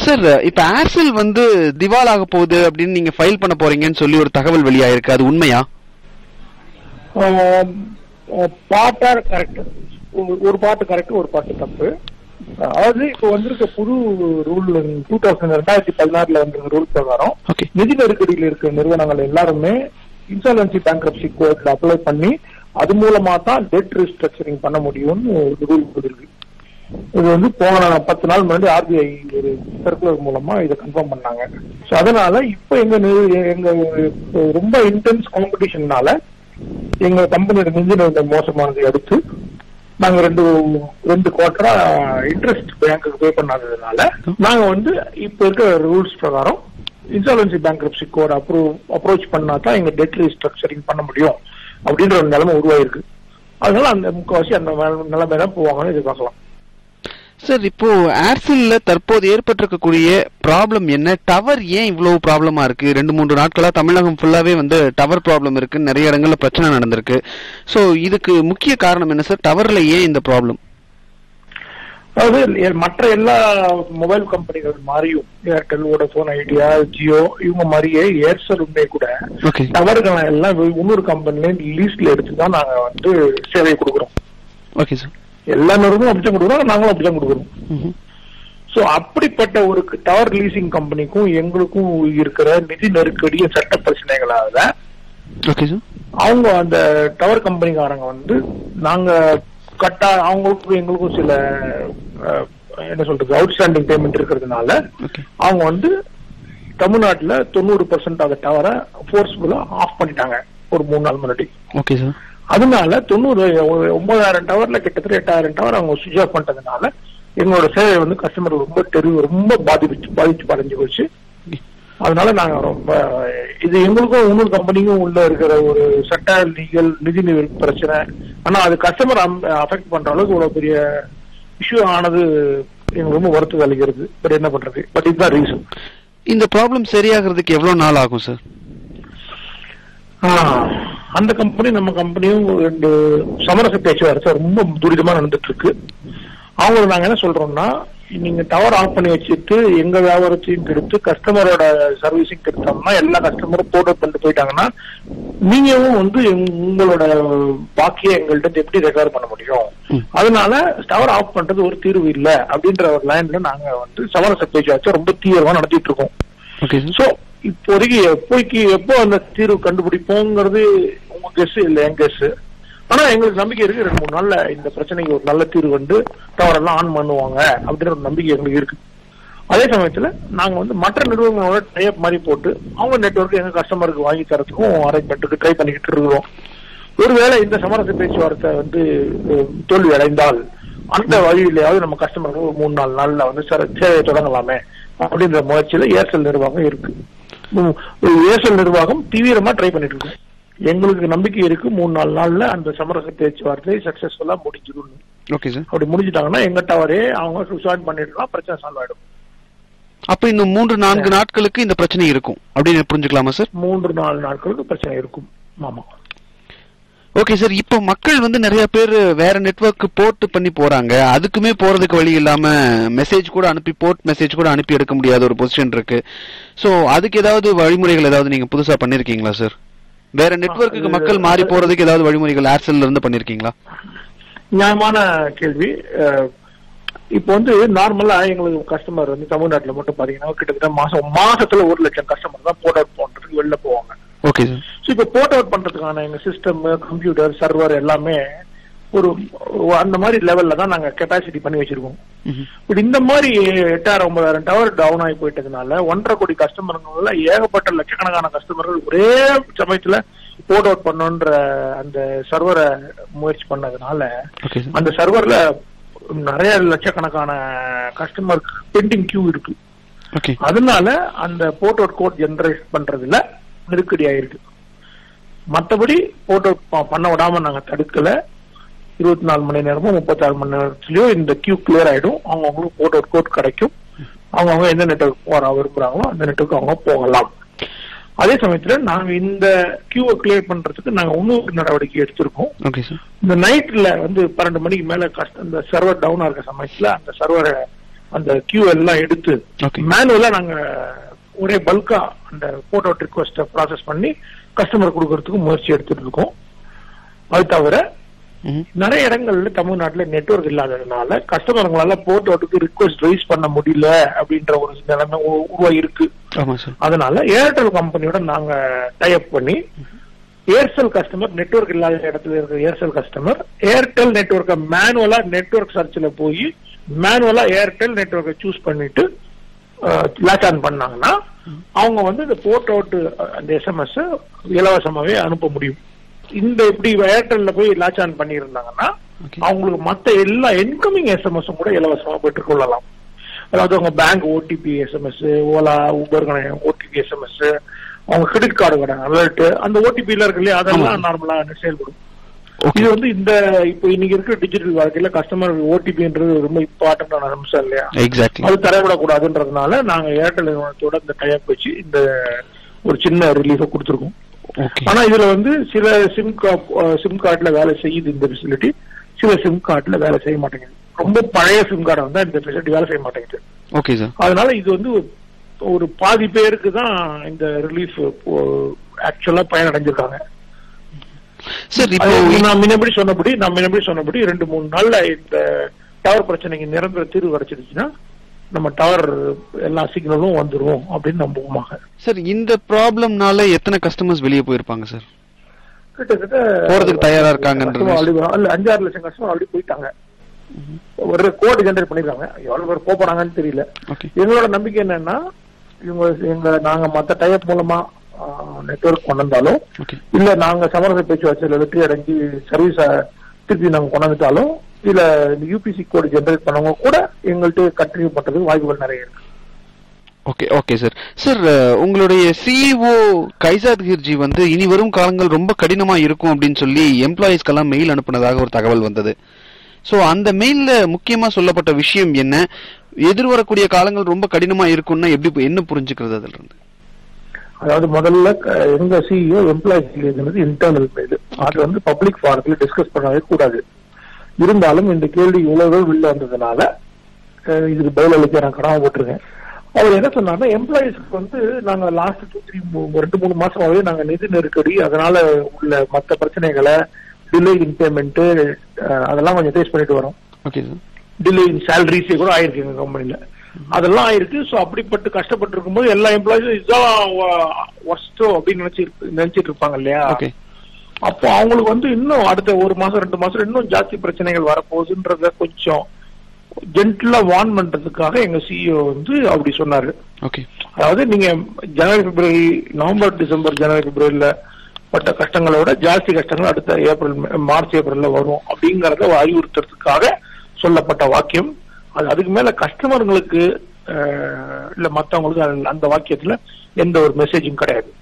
Sir இப்ப Aircel வந்து திவால் ஆக போகுது அப்படின்னு நீங்க ஃபைல் பண்ண போறீங்கன்னு சொல்லி ஒரு தகவல் வெளியாயிருக்கு அது உண்மையா பாட்டா கரெக்ட் ஒரு பாட்டு கரெக்ட் ஒரு பாட்டு தப்பு அதாவது இப்போ வந்திருக்க புது ரூல் டூ தௌசண்ட் ரெண்டாயிரத்தி பதினாறுல வந்திருக்க ரூல் பிரகாரம் ஓகே நிதி நெருக்கடியில் இருக்கிற நிறுவனங்கள் எல்லாருமே இன்சாலன்சி பேங்க்ரப்சி கோர்ட்ல அப்ளை பண்ணி அது மூலமா தான் டெட் ரீஸ்ட்ரக்சரிங் பண்ண முடியும்னு ஒரு ரூல் இருக்கு இது வந்து போன பத்து நாள் முன்னாடி ஆர்பிஐ ஒரு சர்க்குலர் மூலமா இதை கன்ஃபார்ம் பண்ணாங்க ஸோ அதனால இப்போ எங்க நிறு- எங்க ஒரு ரொம்ப இன்டென்ஸ் காம்படிஷன்னால எங்க கம்பெனியோட நிதி நிலைமை மோசமானதை அடுத்து நாங்க ரெண்டு ரெண்டு குவார்டரா இன்ட்ரெஸ்ட் பேங்க்குக்கு பே பண்ணாததுனால நாங்க வந்து இப்ப இருக்க ரூல்ஸ் பிரகாரம் insolvency bankruptcy code approve approach பண்ணா தான் எங்க டெட் ரீஸ்ட்ரக்சரிங் பண்ண முடியும் அப்படின்ற ஒரு நிலைமை உருவாயிருக்கு அதனால அந்த முக்கால்வாசி அந்த நில- நிலைமை தான் போவாங்கன்னு எதிர்பார்க்கலாம் சார் இப்போ ஏர்செல்ல தற்போது ஏற்பட்டிருக்கக்கூடிய ப்ராப்ளம் என்ன டவர் ஏன் இவ்வளவு ப்ராப்ளமா இருக்கு ரெண்டு மூன்று நாட்களா தமிழகம் ஃபுல்லாவே வந்து டவர் ப்ராப்ளம் இருக்கு நிறைய இடங்கள்ல பிரச்சனை நடந்திருக்கு சோ இதுக்கு முக்கிய காரணம் என்ன சார் டவர்ல ஏன் இந்த ப்ராப்ளம் அதாவது எ- மற்ற எல்லா மொபைல் கம்பெனிகள் மாதிரியும் ஏர்டெல் வோடபோன் ஐடியா ஜியோ இவங்க மாதிரியே ஏர்செலுமே கூட ஓகே டவர்களை எல்லாம் வெ- இன்னொரு கம்பெனில லீஸ்ல எடுத்து தான் நாங்க வந்து சேவை கொடுக்குறோம் ஓகே சார் எல்லா நிறுவனமும் அப்படிதான் கொடுக்குறோம் நாங்களும் அப்படிதான் கொடுக்குறோம் சோ அப்படிப்பட்ட ஒரு டவர் லீசிங் கம்பெனிக்கும் எங்களுக்கும் இருக்கிற நிதி நெருக்கடிய சட்ட பிரச்சனைகளால ஓகே சார் அவங்க அந்த டவர் கம்பெனிக்காரங்க வந்து நாங்க கட்டா அவங்களுக்கும் எங்களுக்கும் சில அஹ், என்ன சொல்றது அவுட்ஸ்டாண்டிங் பேமெண்ட் இருக்கிறதுனால ஓகே அவங்க வந்து தமிழ்நாட்டுல தொண்ணூறு பர்சன்ட் அந்த டவரை ஃபோர்ஸ்ஃபுல்லா ஆஃப் பண்ணிட்டாங்க ஒரு மூணு நாள் முன்னாடி ஓகே சார் அதனால தொண்ணூறு ஒரு ஒன்பதாயிரம் டவர்ல கிட்டத்தட்ட எட்டாயிரம் டவர் அவங்க சுவிச் ஆஃப் பண்ணிட்டதுனால எங்களோட சேவை வந்து கஸ்டமர் ரொம்ப தெரு ரொம்ப பாதிப்பு பாதிச்சு அடைஞ்சு போச்சு அதனால நாங்க ரொம்ப இது எங்களுக்கும் இன்னொரு கம்பெனிக்கும் உள்ள இருக்கிற ஒரு சட்ட லீகல் நிதி நிதி பிரச்சனை ஆனா அது கஸ்டமர் அஃபெக்ட் பண்ற அளவுக்கு இவ்வளவு பெரிய இஷ்யூ ஆனது எங்களுக்கு ரொம்ப வருத்தம் அளிக்கிறது பட் என்ன பண்றது பட் இதுதான் ரீசன் இந்த ப்ராப்ளம் சரியாகிறதுக்கு எவ்வளவு நாள் ஆகும் சார் அந்த கம்பெனி நம்ம கம்பெனியும் ரெண்டு சமரச பேச்சுவார்த்தை ரொம்ப துரிதமா நடந்துட்டு இருக்கு அவங்க நாங்க என்ன சொல்றோம்னா நீங்க டவர் ஆஃப் பண்ணி வச்சுட்டு எங்க வியாபாரத்தையும் கெடுத்து கஸ்டமரோட சர்வீஸையும் கெடுத்தோம்னா எல்லா கஸ்டமரும் போர்ட் அவுட் பண்ணிட்டு போயிட்டாங்கன்னா நீங்களும் வந்து உங்க- உங்களோட பாக்கியை எங்கள்கிட்ட எப்படி ரெக்கவர் பண்ண முடியும் ம். அதனால டவர் ஆஃப் பண்றது ஒரு தீர்வு இல்ல அப்படின்ற ஒரு லைன்ல நாங்க வந்து சமரச பேச்சுவார்த்தை ரொம்ப தீவிரமா நடத்திட்டு இருக்கோம் ஓகே சார் சோ இப்போதைக்கு எப்போதைக்கு எப்போ அந்த தீர்வு கண்டுபிடிப்போங்கிறது உங்க கெஸ் இல்ல என் கெஸ் ஆனா எங்களுக்கு நம்பிக்கை இருக்கு ரெண்டு மூணு நாள்ல இந்த பிரச்சனைக்கு ஒரு நல்ல தீர்வு வந்து டவர் எல்லாம் ஆன் பண்ணுவாங்க அப்படின்ற ஒரு நம்பிக்கை எங்களுக்கு இருக்கு அதே சமயத்துல நாங்க வந்து மற்ற நிறுவனங்களோட டைப் மாதிரி போட்டு அவங்க நெட்வொர்க் எங்க கஸ்டமருக்கு வாங்கி தரத்துக்கும் அரேஞ்ச்மெண்ட்டுக்கு ட்ரை பண்ணிக்கிட்டு இருக்கிறோம் ஒருவேளை இந்த சமரச பேச்சுவார்த்தை வந்து அஹ், தோல்வி அடைந்தால் அந்த வழியிலேயாவது நம்ம கஸ்டமருக்கு ஒரு மூணு நாலு நாள்ல வந்து சர- சேவையை தொடங்கலாமே அப்படின்ற முயற்சியில ஏர்செல் நிர்வாகம் இருக்கு உம், ஏர்செல் நிர்வாகம் தீவிரமா ட்ரை பண்ணிட்டு இருக்கு எங்களுக்கு நம்பிக்கை இருக்கு மூணு நாலு நாள்ல அந்த சமரச பேச்சுவார்த்தை சக்சஸ்ஃபுல்லா முடிஞ்சிடும் ஓகே சார் அப்படி முடிஞ்சிட்டாங்கன்னா எங்க டவரே அவங்க ஜாயின் பண்ணிடலாம் பிரச்சனை சால்வ் ஆயிடும் அப்ப இன்னும் மூன்று நான்கு நாட்களுக்கு இந்த பிரச்சனை இருக்கும் அப்படின்னு புரிஞ்சுக்கலாமா சார் மூன்று நாலு நாட்களுக்கு பிரச்சனை இருக்கும் ஆமா ஓகே சார் இப்போ மக்கள் வந்து நிறைய பேர் வேற நெட்வொர்க் போர்ட் பண்ணி போறாங்க அதுக்குமே போறதுக்கு வழி இல்லாம மெசேஜ் கூட அனுப்பி போர்ட் மெசேஜ் கூட அனுப்பி எடுக்க முடியாத ஒரு பொசிஷன் இருக்கு சோ அதுக்கு ஏதாவது வழிமுறைகள் ஏதாவது நீங்க புதுசா பண்ணிருக்கீங்களா சார் வேற நெட்வொர்க்குக்கு அது- மக்கள் மாறி போறதுக்கு ஏதாவது வழிமுறைகள் ஏர்செல்ல இருந்து பண்ணிருக்கீங்களா நியாயமான கேள்வி அஹ், இப்போ வந்து நார்மலா எங்களுக்கு கஸ்டமர் வந்து தமிழ்நாட்டுல மட்டும் பாத்தீங்கன்னா கிட்டத்தட்ட மாசம் மாசத்துல ஒரு லட்சம் கஸ்டமர் தான் போர்ட் அவுட் பண்றதுக்கு வெளில போவாங்க ஓகே சார் ஸோ இப்போ போர்ட் அவுட் பண்றதுக்கான எங்க சிஸ்டம் கம்ப்யூட்டர் சர்வர் எல்லாமே ஒரு ஒரு அந்த மாதிரி லெவல்ல தான் நாங்க கெப்பாசிட்டி பண்ணி வச்சிருக்கோம் பட் இந்த மாதிரி எட்டாயிரம் ஒன்பதாயிரம் டவர் டவுன் ஆகி போயிட்டதுனால ஒன்றரை கோடி கஸ்டமருங்கள ஏகப்பட்ட லட்சக்கணக்கான கஸ்டமர்கள் ஒரே சமயத்துல போர்ட் அவுட் பண்ணணுன்ற அந்த சர்வரை முயற்சி பண்ணதுனால ஓகே சார் அந்த சர்வர்ல நிறைய லட்சக்கணக்கான கஸ்டமர் பெண்டிங் கியூ இருக்கு ஓகே அதனால அந்த போர்ட் அவுட் கோட் ஜெனரேட் பண்றதுல நெருக்கடி ஆயிருக்கு மத்தபடி போர்ட் அவுட் பண்ண விடாம நாங்க தடுக்கல இருபத்தி நாலு மணி நேரமும் முப்பத்தாறு மணி நேரத்துலயோ இந்த கியூ கிளியர் ஆயிடும் அவங்கவுங்களுக்கு போர்ட் அவுட் கோட் கிடைக்கும் அவங்கவுங்க எந்த நெட்வொர்க் போற விரும்புறாங்களோ அந்த நெட்வொர்க் அவங்க போகலாம் அதே சமயத்துல நாங்க இந்த கியூவை கிளியர் பண்றதுக்கு நாங்க இன்னொரு நடவடிக்கை எடுத்திருக்கோம் ஓகே சார் இந்த நைட்ல வந்து பன்னெண்டு மணிக்கு மேல கஷ்ட இந்த சர்வர் டவுனா இருக்க சமயத்துல அந்த சர்வரை அந்த கியூ எல்லாம் எடுத்து Okay. மேனுவலா நாங்க ஒரே பல்கா அந்த போட்டோ ரிக்வஸ்ட ப்ராசஸ் பண்ணி கஸ்டமர் கொடுக்கறதுக்கு முயற்சி எடுத்துட்டு இருக்கோம் அது தவிர ம்ஹும். நிறைய இடங்கள்ல தமிழ்நாட்டுல நெட்வொர்க் இல்லாததுனால கஸ்டமருங்களால போட்டோட்டுக்கு ரிக்வஸ்ட் ரைஸ் பண்ண முடியல அப்படின்ற ஒரு நிலைமை உ- உருவாகி இருக்கு ஆமா சார் அதனால ஏர்டெல் கம்பெனியோட நாங்க டைப் பண்ணி ஏர்செல் கஸ்டமர் நெட்வொர்க் இல்லாத இடத்துல இருக்கிற ஏர்செல் கஸ்டமர் ஏர்டெல் நெட்வொர்க்கை மேனுவலா நெட்வொர்க் சர்ச்ல போய் மேனுவலா ஏர்டெல் நெட்வொர்க்கை சூஸ் பண்ணிட்டு லாச் ஆன் பண்ணாங்கன்னா அவங்க வந்து இந்த போட் அவுட் அந்த எஸ்எம்எஸ் இலவசமாவே அனுப்ப முடியும் இந்த இப்படி ஏர்டெல்ல போய் லாச் ஆன் பண்ணியிருந்தாங்கன்னா Okay. அவங்களுக்கு மத்த எல்லா இன்கமிங் எஸ்எம்எஸ் கூட இலவசமா பெற்றுக் கொள்ளலாம் அதாவது அவங்க bank OTP SMS Ola Uber OTP SMS அவங்க கிரெடிட் கார்டு அலர்ட் அந்த ஓடிபில இருக்கு இல்லையா அதெல்லாம் நார்மலா செயல்படும் ஓகே இது வந்து இந்த இப்போ இன்னைக்கு இருக்கிற டிஜிட்டல் வாழ்க்கையில கஸ்டமர் ஓடிபின்றது ரொம்ப இம்பார்ட்டன்டான அம்சம் இல்லையா எக்ஸாக்ட்லி அது தரவிடக்கூடாதுன்றதுனால நாங்க ஏர்டெல் நிறுவனத்தோட இந்த டைப் வச்சு இந்த ஒரு சின்ன ரிலீஃபை கொடுத்துருக்கோம் ஓகே ஆனா இதுல வந்து சில சிம் சிம் கார்டுல வேலை செய்யுது இந்த ஃபெசிலிட்டி சில சிம் கார்டுல வேலை செய்ய மாட்டேங்குது ரொம்ப பழைய சிம் கார்டு வந்தா இந்த ஃபெசிலிட்டி வேலை செய்ய மாட்டேங்குது ஓகே சார் அதனால இது வந்து ஒரு பாதி பேருக்கு தான் இந்த ரிலீஃப் ஆக்சுவலா பயனடைஞ்சிருக்காங்க சார் இப்போ அது நான் முன்னபடி சொன்னபடி நான் முன்னபடி சொன்னபடி ரெண்டு மூணு நாள்ல இந்த டவர் பிரச்சனைக்கு நிரந்தர தீர்வு கிடைச்சிருச்சுன்னா நம்ம டவர் எல்லா சிக்னலும் வந்துரும் அப்படின்னு நம்புவோமாக சார் இந்த ப்ராப்ளம்னால எத்தனை கஸ்டமர்ஸ் வெளியே போயிருப்பாங்க சார் கிட்டத்தட்ட போறதுக்கு தயாரா இருக்காங்கன்றது. customer already- இல்ல அஞ்சாறு லட்சம் கஸ்டமர் ஆல்ரெடி போயிட்டாங்க ஒரு கோட் ஜெனரேட் பண்ணிருக்காங்க எவ்வளவு பேர் போப் போறாங்கன்னு தெரியல ஓகே எங்களோட நம்பிக்கை என்னன்னா இவங்க எங்க நாங்க மத்த டைப் மூலமா நெட்வொர்க் கொண்டு வந்தாலும் ஓகே இல்ல நாங்க சமரச பேச்சுவார்த்தையில வெற்றி அடைஞ்சு சர்வீஸ திருப்பி நாங்க கொண்டு வந்துட்டாலும் இல்ல யூபிசி கோடு ஜெனரேட் பண்ணவங்க கூட எங்கள்கிட்ட கண்டினியூ பண்றதுக்கு வாய்ப்புகள் நிறைய இருக்கு ஓகே ஓகே சார் சார் உங்களுடைய சிஇஓ கைசாத் கிர்ஜி வந்து இனி வரும் காலங்கள் ரொம்ப கடினமா இருக்கும் அப்படின்னு சொல்லி எம்ப்ளாயிஸ்க்கெல்லாம் மெயில் அனுப்புனதாக ஒரு தகவல் வந்தது சோ அந்த மெயில்ல முக்கியமா சொல்லப்பட்ட விஷயம் என்ன எதிர்வரக்கூடிய காலங்கள் ரொம்ப கடினமா இருக்கும்னா எப்படி என்ன புரிஞ்சுக்கிறது அதுல இருந்து அதாவது முதல்ல க- எங்க சிஇஓ எம்ப்ளாயிஸ் எழுதுனது இன்டர்னல் மெயில் அது வந்து பப்ளிக் ஃபாரத்துல டிஸ்கஸ் பண்ணவே கூடாது இருந்தாலும் இந்த கேள்வி இவ்வளவு தூரம் வெளில வந்ததுனால அஹ், இதுக்கு பதில் அளிக்க நான் கடமை போட்டிருக்கேன் அவர் என்ன சொன்னார்னா எம்ப்ளாயிஸ்க்கு வந்து நாங்க லாஸ்ட் டூ த்ரீ ரெண்டு மூணு மாசமாவே நாங்க நிதி நெருக்கடி அதனால உள்ள மத்த பிரச்சனைகளை டிலே இன் பேமெண்ட் அதெல்லாம் கொஞ்சம் ஃபேஸ் பண்ணிட்டு வரோம் ஓகே சார் டிலே இன் சேலரிஸே கூட ஆயிருக்கு எங்க கம்பெனில அதெல்லாம் ஆயிருக்கு சோ அப்படிப்பட்டு கஷ்டப்பட்டு இருக்கும்போது எல்லா எம்ப்ளாயிஸும் இதுதான் ஒர்ஸ்டோ அப்படின்னு நினைச்சு நினைச்சிட்டு இருப்பாங்க இல்லையா ஓகே அப்போ அவங்களுக்கு வந்து இன்னும் அடுத்த ஒரு மாசம் ரெண்டு மாசம் இன்னும் ஜாஸ்தி பிரச்சனைகள் வரப்போகுதுன்றத கொஞ்சம் ஜென்டிலா வார்ன் பண்றதுக்காக எங்க சிஇஓ வந்து அப்படி சொன்னாரு ஓகே அதாவது நீங்க ஜனவரி பிப்ரவரி நவம்பர் டிசம்பர் ஜனவரி பிப்ரவரியில பட்ட கஷ்டங்களோட ஜாஸ்தி கஷ்டங்கள் அடுத்த ஏப்ரல் மே- மார்ச் ஏப்ரல்ல வரும் அப்படிங்கறத அறிவுறுத்துறதுக்காக சொல்லப்பட்ட வாக்கியம் அது அதுக்கு மேல கஸ்டமர்களுக்கு இல்ல மத்தவங்களுக்கு அந்த- அந்த வாக்கியத்துல எந்த ஒரு மெசேஜும் கிடையாது